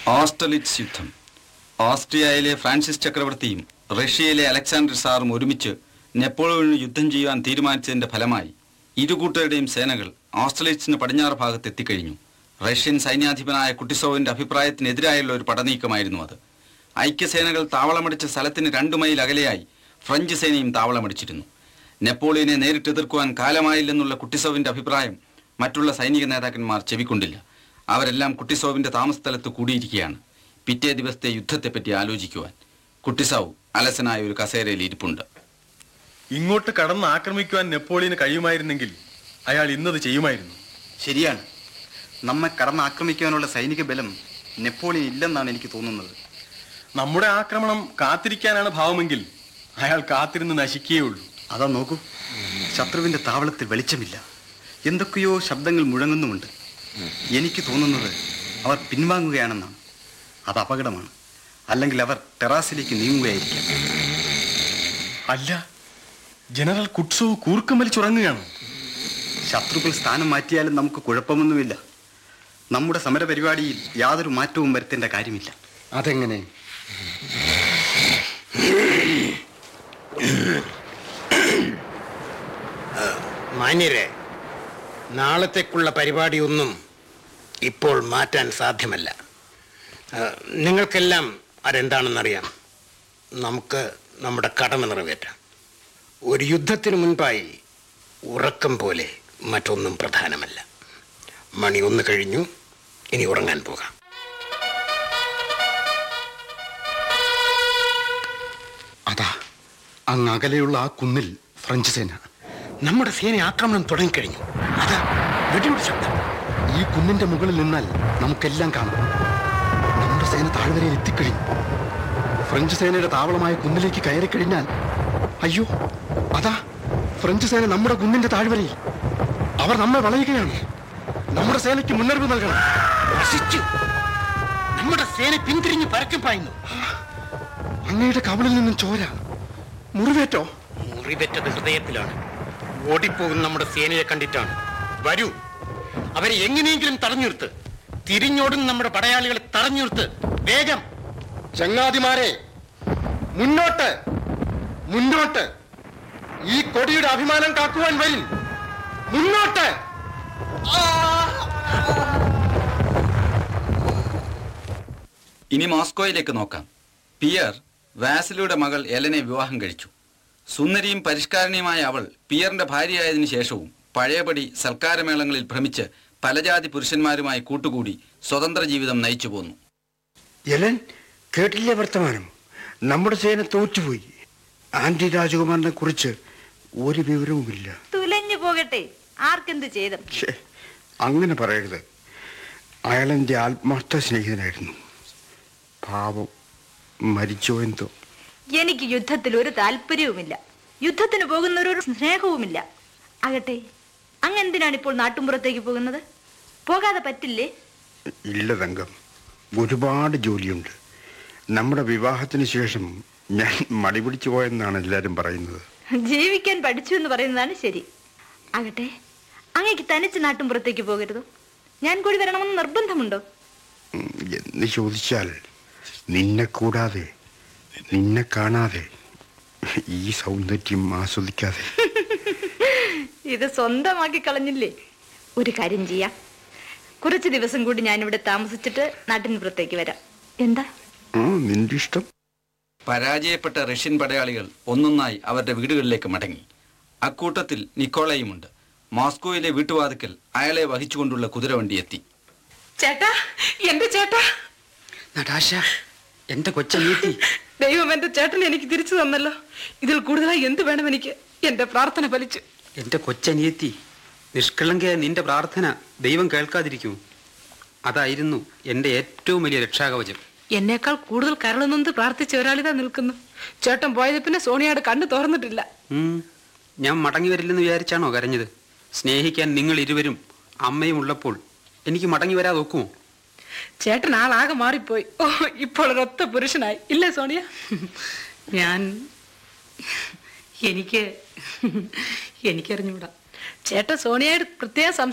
ഓസ്റ്റലിറ്റ്സ് യുദ്ധം ഓസ്ട്രിയയിലെ ഫ്രാൻസിസ് ചക്രവർത്തിയും റഷ്യയിലെ അലക്സാണ്ടർ സാറും ഒരുമിച്ച് നെപ്പോളിയന് യുദ്ധം ചെയ്യുവാൻ തീരുമാനിച്ചതിന്റെ ഫലമായി ഇരു കൂട്ടരുടെയും സേനകൾ ഓസ്ട്രലിറ്റ്സിന് പടിഞ്ഞാറ് ഭാഗത്ത് എത്തിക്കഴിഞ്ഞു റഷ്യൻ സൈന്യാധിപനായ കുട്ടിസോവിന്റെ അഭിപ്രായത്തിനെതിരായുള്ള ഒരു പടനീക്കമായിരുന്നു അത് ഐക്യസേനകൾ താവളമടിച്ച സ്ഥലത്തിന് രണ്ടു മൈൽ അകലെയായി ഫ്രഞ്ച് സേനയും താവളമടിച്ചിരുന്നു നെപ്പോളിയനെ നേരിട്ട് എതിർക്കുവാൻ കാലമായില്ലെന്നുള്ള കുട്ടിസോവിന്റെ അഭിപ്രായം മറ്റുള്ള സൈനിക നേതാക്കന്മാർ ചെവിക്കൊണ്ടില്ല അവരെല്ലാം കുട്ടിസോവിന്റെ താമസസ്ഥലത്ത് കൂടിയിരിക്കുകയാണ് പിറ്റേ ദിവസത്തെ യുദ്ധത്തെപ്പറ്റി ആലോചിക്കുവാൻ കുട്ടിസോവ് അലസനായ ഒരു കസേരയിൽ ഇരിപ്പുണ്ട് ഇങ്ങോട്ട് കടന്ന് ആക്രമിക്കുവാൻ നെപ്പോളിയന് കഴിയുമായിരുന്നെങ്കിൽ അയാൾ ഇന്നത് ചെയ്യുമായിരുന്നു ശരിയാണ് നമ്മെ കടന്നാക്രമിക്കാനുള്ള സൈനിക ബലം നെപ്പോളിയൻ ഇല്ലെന്നാണ് എനിക്ക് തോന്നുന്നത് നമ്മുടെ ആക്രമണം കാത്തിരിക്കാനാണ് ഭാവമെങ്കിൽ അയാൾ കാത്തിരുന്ന് നശിക്കുകയുള്ളൂ അതാ നോക്കൂ ശത്രുവിന്റെ താവളത്തിൽ വെളിച്ചമില്ല എന്തൊക്കെയോ ശബ്ദങ്ങൾ മുഴങ്ങുന്നുമുണ്ട് എനിക്ക് തോന്നുന്നത് അവർ പിൻവാങ്ങുകയാണെന്നാണ് അത് അപകടമാണ് അല്ലെങ്കിൽ അവർ ടെറാസിലേക്ക് നീങ്ങുകയായിരിക്കാം അല്ല ജനറൽ കുട്സോ കൂർക്കം വലിച്ചുറങ്ങുകയാണ് ശത്രുക്കൾ സ്ഥാനം മാറ്റിയാലും നമുക്ക് കുഴപ്പമൊന്നുമില്ല നമ്മുടെ സമരപരിപാടിയിൽ യാതൊരു മാറ്റവും വരുത്തേണ്ട കാര്യമില്ല അതെങ്ങനെ മാന്യരെ നാളത്തേക്കുള്ള പരിപാടിയൊന്നും ഇപ്പോൾ മാറ്റാൻ സാധ്യമല്ല ആ, നിങ്ങൾക്കെല്ലാം അതെന്താണെന്നറിയാം നമുക്ക് നമ്മുടെ കടമ നിറവേറ്റാം ഒരു യുദ്ധത്തിന് മുൻപായി ഉറക്കം പോലെ മറ്റൊന്നും പ്രധാനമല്ല മണി ഒന്ന് കഴിഞ്ഞു ഇനി ഉറങ്ങാൻ പോകാം അതാ അങ്ങ് അകലെയുള്ള ആ കുന്നിൽ ഫ്രഞ്ച് സേന നമ്മുടെ സേന ആക്രമണം തുടങ്ങിക്കഴിഞ്ഞു അതാ വെടിയുടെ ശബ്ദം ഈ കുന്നിന്റെ മുകളിൽ നിന്നാൽ നമുക്കെല്ലാം കാണാം നമ്മുടെ സേന താഴ്വരയിൽ എത്തിക്കഴിഞ്ഞു ഫ്രഞ്ച് സേനയുടെ താവളമായ കുന്നിലേക്ക് കയറി കഴിഞ്ഞാൽ അയ്യോ അതാ ഫ്രഞ്ച് സേന നമ്മുടെ കുന്നിന്റെ താഴ്വരയിൽ അവർ നമ്മെ വളയുകയാണ് നമ്മുടെ സേനയ്ക്ക് മുന്നറിവ് നൽകണം നശിച്ചു നമ്മുടെ സേന പിന്തിരിഞ്ഞ് പരക്കം പായുന്നു അങ്ങയുടെ കവളിൽ നിന്നും ചോര മുറിവേറ്റോ മുറിവെറ്റത് ഹൃദയത്തിലാണ് ഓടിപ്പോകുന്ന നമ്മുടെ സേനയെ കണ്ടിട്ടാണ് വരൂ അവരെ എങ്ങനെയെങ്കിലും തടഞ്ഞു നിർത്ത് തിരിഞ്ഞോടും നമ്മുടെ പടയാളികളെ തടഞ്ഞു നിർത്ത് വേഗം ചങ്ങാതിമാരെ മുന്നോട്ട് മുന്നോട്ട് ഈ കൊടിയുടെ അഭിമാനം കാക്കുവാൻ വരും മുന്നോട്ട് ഇനി മോസ്കോയിലേക്ക് നോക്കാം പിയർ വാസിലിയുടെ മകൾ എലനെ വിവാഹം കഴിച്ചു സുന്ദരിയും പരിഷ്കാരണിയുമായ അവൾ പിയറിന്റെ ഭാര്യയായതിനു ശേഷവും പഴയപടി സൽക്കാരമേളങ്ങളിൽ ഭ്രമിച്ച് പലജാതി പുരുഷന്മാരുമായി കൂട്ടുകൂടി സ്വതന്ത്ര ജീവിതം നയിച്ചു പോന്നു എലൻ കേട്ടില്ലേ വർത്തമാനം നമ്മുടെ സേന തോറ്റുപോയി ആന്റി രാജകുമാരനെ കുറിച്ച് ഒരു വിവരവുമില്ല തുലഞ്ഞു പോകട്ടെ ആർക്കെന്ത് ചെയ്തും ഛേ, അങ്ങനെ പറയരുത് അയാൾ എൻ്റെ ആത്മാർത്ഥ സ്നേഹിതനായിരുന്നു പാവം മരിച്ചോ എന്തോ എനിക്ക് യുദ്ധത്തിൽ ഒരു താല്പര്യവുമില്ല യുദ്ധത്തിന് പോകുന്നവരൊരു സ്നേഹവുമില്ല ആകട്ടെ അങ്ങ് എന്തിനാണ് ഇപ്പോൾ നാട്ടുമ്പുറത്തേക്ക് പോകുന്നത് പോകാതെ പറ്റില്ലേ ഇല്ല തങ്കം ഒരുപാട് ജോലിയുണ്ട് നമ്മുടെ വിവാഹത്തിന് ശേഷം ഞാൻ മടി പിടിച്ചു പോയെന്നാണ് എല്ലാവരും പറയുന്നത് ജീവിക്കാൻ പഠിച്ചു എന്ന് പറയുന്നതാണ് ശരി ആകട്ടെ അങ്ങേക്ക് തനിച്ച് നാട്ടുമ്പുറത്തേക്ക് പോകരുതോ ഞാൻ കൂടി വരണമെന്ന് നിർബന്ധമുണ്ടോ ഉം, എന്ന് ചോദിച്ചാൽ നിന്നെ കൂടാതെ നിന്നെ കാണാതെ ഈ സൗന്ദര്യം ആസ്വദിക്കാതെ ഇത് സ്വന്തമാക്കി കളഞ്ഞില്ലേ ഒരു കാര്യം ചെയ്യാം കുറച്ച് ദിവസം കൂടി ഞാനിവിടെ താമസിച്ചിട്ട് നാട്ടിന് പുറത്തേക്ക് വരാം എന്താ ആ നിന്റെ ഇഷ്ടം പരാജയപ്പെട്ട റഷ്യൻ പടയാളികൾ ഒന്നൊന്നായി അവരുടെ വീടുകളിലേക്ക് മടങ്ങി അക്കൂട്ടത്തിൽ നിക്കോളയുമുണ്ട് മോസ്കോയിലെ വീട്ടുവാതുക്കൽ അയാളെ വഹിച്ചുകൊണ്ടുള്ള കുതിരവണ്ടി എത്തി ചേട്ടാ എന്റെ ചേട്ടാ നടാശ എന്റെ കൊച്ചനീത്തി ദൈവം എന്റെ ചേട്ടൻ എനിക്ക് തിരിച്ചു തന്നല്ലോ ഇതിൽ കൂടുതലായി എന്ത് വേണം എനിക്ക് എന്റെ പ്രാർത്ഥന ഫലിച്ചു എന്റെ കൊച്ചനിയെത്തി നിഷ്കളങ്കയായ നിന്റെ പ്രാർത്ഥന ദൈവം കേൾക്കാതിരിക്കുമോ അതായിരുന്നു എന്റെ ഏറ്റവും വലിയ രക്ഷാകവചം എന്നേക്കാൾ കൂടുതൽ കരളുനൊന്ത് പ്രാർത്ഥിച്ച ഒരാളിതാ നിൽക്കുന്നു ചേട്ടൻ പോയത് പിന്നെ സോണിയാട് കണ്ണു തുറന്നിട്ടില്ല ഉം, ഞാൻ മടങ്ങി വരില്ലെന്ന് വിചാരിച്ചാണോ കരഞ്ഞത് സ്നേഹിക്കാൻ നിങ്ങൾ ഇരുവരും അമ്മയും ഉള്ളപ്പോൾ എനിക്ക് മടങ്ങി വരാതെ ഒക്കുമോ ചേട്ടൻ ആളാകെ മാറിപ്പോയി ഓ ഇപ്പോൾ ഒരൊത്ത പുരുഷനായി ഇല്ലേ സോണിയ ഞാൻ എനിക്ക് എനിക്കറിഞ്ഞൂടാ ചേട്ടൻ സോണിയായിട്ട് പ്രത്യേകം